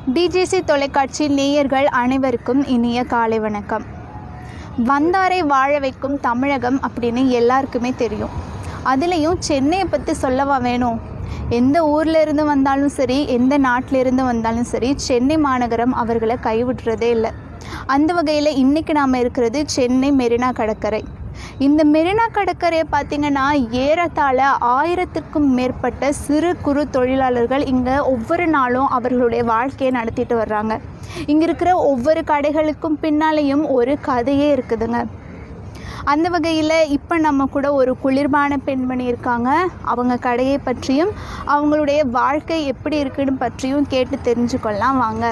DGC தொலைக்காட்சி நேயர்கள் அனைவருக்கும் இனிய காலை வணக்கம் வந்தாரை வாழ வைக்கும் தமிழகம் அப்படின்னு எல்லாருக்குமே தெரியும் அதுலேயும் சென்னையை பற்றி சொல்லவா வேணும் எந்த ஊர்ல இருந்து வந்தாலும் சரி எந்த நாட்டில இருந்து வந்தாலும் சரி சென்னை மாநகரம் அவர்களை கைவிடுறதே இல்லை அந்த வகையில் இன்றைக்கி நாம் இருக்கிறது சென்னை மெரினா கடற்கரை இந்த மெரினா கடற்கரையை பார்த்திங்கன்னா ஏறத்தாழ ஆயிரத்துக்கும் மேற்பட்ட சிறு குறு தொழிலாளர்கள் இங்கே ஒவ்வொரு நாளும் அவர்களுடைய வாழ்க்கையை நடத்திட்டு வர்றாங்க இங்கே இருக்கிற ஒவ்வொரு கடைகளுக்கும் பின்னாலேயும் ஒரு கதையே இருக்குதுங்க அந்த வகையில் இப்போ நம்ம கூட ஒரு குளிர்பான பெண்மணி இருக்காங்க அவங்க கடையை பற்றியும் அவங்களுடைய வாழ்க்கை எப்படி இருக்குன்னு பற்றியும் கேட்டு தெரிஞ்சுக்கொள்ளலாம் வாங்க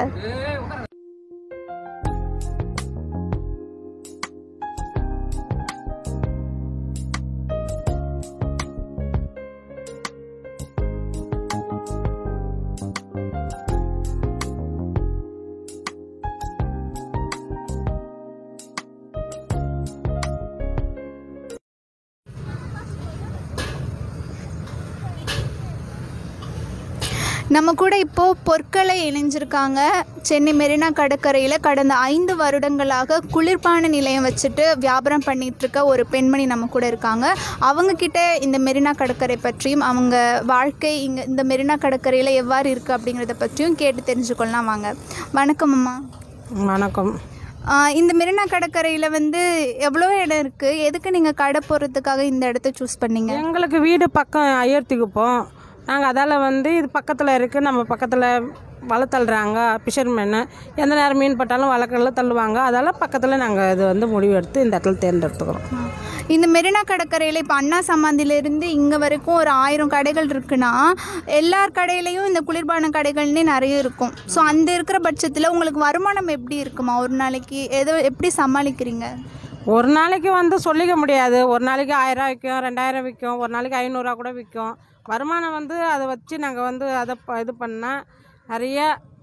நம்ம கூட இப்போது பொற்களை இணைஞ்சிருக்காங்க சென்னை மெரினா கடற்கரையில் கடந்த ஐந்து வருடங்களாக குளிர்பான நிலையம் வச்சுட்டு வியாபாரம் பண்ணிட்டு இருக்க ஒரு பெண்மணி நம்ம கூட இருக்காங்க அவங்க கிட்ட இந்த மெரினா கடற்கரை பற்றியும் அவங்க வாழ்க்கை இங்கே இந்த மெரினா கடற்கரையில் எவ்வாறு இருக்குது அப்படிங்கிறத பற்றியும் கேட்டு தெரிஞ்சுக்கொள்ளலாம் வாங்க வணக்கம் அம்மா வணக்கம் ஆஹ் இந்த மெரினா கடற்கரையில் வந்து எவ்வளோ இடம் இருக்குது எதுக்கு நீங்கள் கடை போடுறதுக்காக இந்த இடத்த சூஸ் பண்ணீங்க எங்களுக்கு வீடு பக்கம் அயோத்திக்குப்போம் நாங்கள் அதால் வந்து இது பக்கத்தில் இருக்குது நம்ம பக்கத்தில் வலை தள்ளுறாங்க ஃபிஷர்மேனு எந்த நேரம் மீன் பட்டாலும் வழக்கல்ல தள்ளுவாங்க அதால் பக்கத்தில் நாங்கள் இது வந்து முடிவு எடுத்து இந்த இடத்துல தேர்ந்தெடுத்துக்கிறோம் இந்த மெரினா கடற்கரையில் இப்போ அண்ணா சமாதியிலேருந்து இங்கே வரைக்கும் ஒரு ஆயிரம் கடைகள் இருக்குன்னா எல்லார் கடையிலையும் இந்த குளிர்பான கடைகள்னே நிறைய இருக்கும் ஸோ அந்த இருக்கிற பட்சத்தில் உங்களுக்கு வருமானம் எப்படி இருக்குமா ஒரு நாளைக்கு எதோ எப்படி சமாளிக்கிறீங்க ஒரு நாளைக்கு வந்து சொல்லிக்க முடியாது ஒரு நாளைக்கு ஆயிரம் விற்கும் ரெண்டாயிரம் விற்கும் ஒரு நாளைக்கு ஐநூறுரூவா கூட விற்கும் வருமானம் வந்து அதை வச்சு நாங்கள் வந்து அதை ப- இது பண்ணால் நிறைய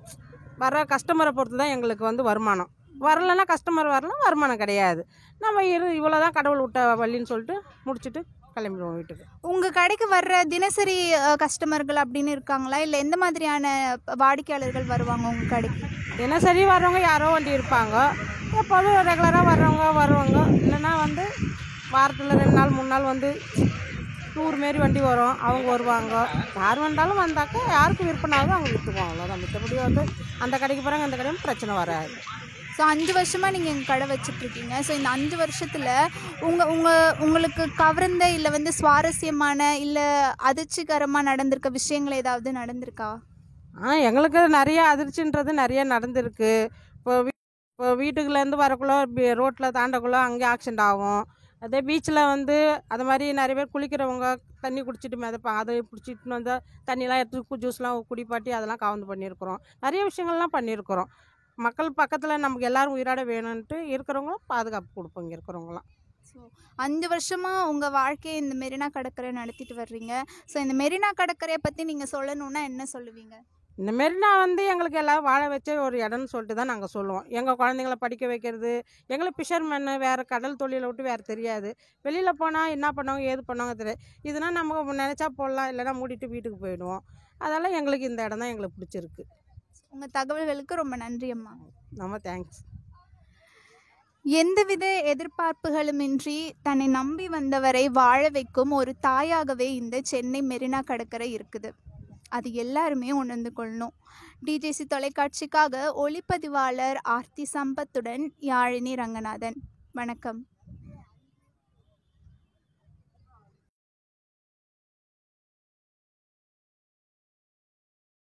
வர கஸ்டமரை பொறுத்து தான் எங்களுக்கு வந்து வருமானம் வரலைன்னா கஸ்டமர் வரலாம் வருமானம் கிடையாது நம்ம இரு இவ்வளோ தான் கடவுள் விட்ட வழின்னு சொல்லிட்டு முடிச்சுட்டு கிளம்பிடுவோம் வீட்டுக்கு உங்கள் கடைக்கு வர்ற தினசரி கஸ்டமர்கள் அப்படின்னு இருக்காங்களா இல்லை எந்த மாதிரியான வாடிக்கையாளர்கள் வருவாங்க உங்கள் கடைக்கு தினசரி வர்றவங்க யாரோ வண்டி இருப்பாங்க எப்போதும் ரெகுலராக வர்றவங்க வருவாங்க இல்லைன்னா வந்து வாரத்தில் ரெண்டு நாள் மூணு நாள் வந்து டூர் மாரி வண்டி வரும் அவங்க வருவாங்க யார் வந்தாலும் வந்தாக்கா யாருக்கு விற்பனை ஆகுதோ அவங்க விற்றுக்குவோம் அவ்வளோதான் மித்தபடி வந்து அந்த கடைக்கு போகிறாங்க அந்த கடையும் பிரச்சனை வராது ஸோ அஞ்சு வருஷமாக நீங்கள் எங்கள் கடை வச்சிட்ருக்கீங்க ஸோ இந்த அஞ்சு வருஷத்தில் உங்கள் உங்கள் உங்களுக்கு கவர்ந்த இல்லை வந்து சுவாரஸ்யமான இல்லை அதிர்ச்சிகரமாக நடந்திருக்க விஷயங்கள் ஏதாவது நடந்திருக்கா ஆ எங்களுக்கு நிறைய அதிர்ச்சின்றது நிறைய நடந்திருக்கு இப்போ வீ இப்போ வீட்டுக்குள்ளேருந்து வரக்குள்ள ரோட்டில் தாண்டக்குள்ள அங்கே ஆக்சிடென்ட் ஆகும் அதே பீச்சில் வந்து அது மாதிரி நிறைய பேர் குளிக்கிறவங்க தண்ணி குடிச்சிட்டு மிதப்பாங்க அதை பிடிச்சிட்டு வந்து தண்ணிலாம் எடுத்து ஜூஸ்லாம் குடிப்பாட்டி அதெல்லாம் கவுந்து பண்ணியிருக்கிறோம் நிறைய விஷயங்கள்லாம் பண்ணியிருக்கிறோம் மக்கள் பக்கத்தில் நமக்கு எல்லாரும் உயிராட வேணும்ன்ட்டு இருக்கிறவங்களும் பாதுகாப்பு கொடுப்போம் இங்கே இருக்கிறவங்களாம் ஸோ அஞ்சு வருஷமாக உங்கள் வாழ்க்கையை இந்த மெரினா கடற்கரை நடத்திட்டு வர்றீங்க ஸோ இந்த மெரினா கடற்கரையை பற்றி நீங்கள் சொல்லணுன்னா என்ன சொல்லுவீங்க இந்த மெரினா வந்து எங்களுக்கு எல்லாம் வாழ வச்ச ஒரு இடம்னு சொல்லிட்டு தான் நாங்கள் சொல்லுவோம் எங்கள் குழந்தைங்கள படிக்க வைக்கிறது எங்களுக்கு ஃபிஷர்மேனு வேறு கடல் தொழிலை விட்டு வேறு தெரியாது வெளியில் போனால் என்ன பண்ணுவாங்க ஏது பண்ணுவாங்க தெரியாது இதுனா நம்ம நினச்சா போடலாம் இல்லைன்னா மூடிட்டு வீட்டுக்கு போயிடுவோம் அதெல்லாம் எங்களுக்கு இந்த இடம் தான் எங்களுக்கு பிடிச்சிருக்கு உங்கள் தகவல்களுக்கு ரொம்ப நன்றி அம்மா ரொம்ப தேங்க்ஸ் எந்தவித எதிர்பார்ப்புகளுமின்றி தன்னை நம்பி வந்தவரை வாழ வைக்கும் ஒரு தாயாகவே இந்த சென்னை மெரினா கடற்கரை இருக்குது அது எல்லாருமே உணர்ந்து கொள்ளணும் டிஜேசி தொலைக்காட்சிக்காக ஒளிப்பதிவாளர் ஆர்த்தி சம்பத்துடன் யாழினி ரங்கநாதன் வணக்கம்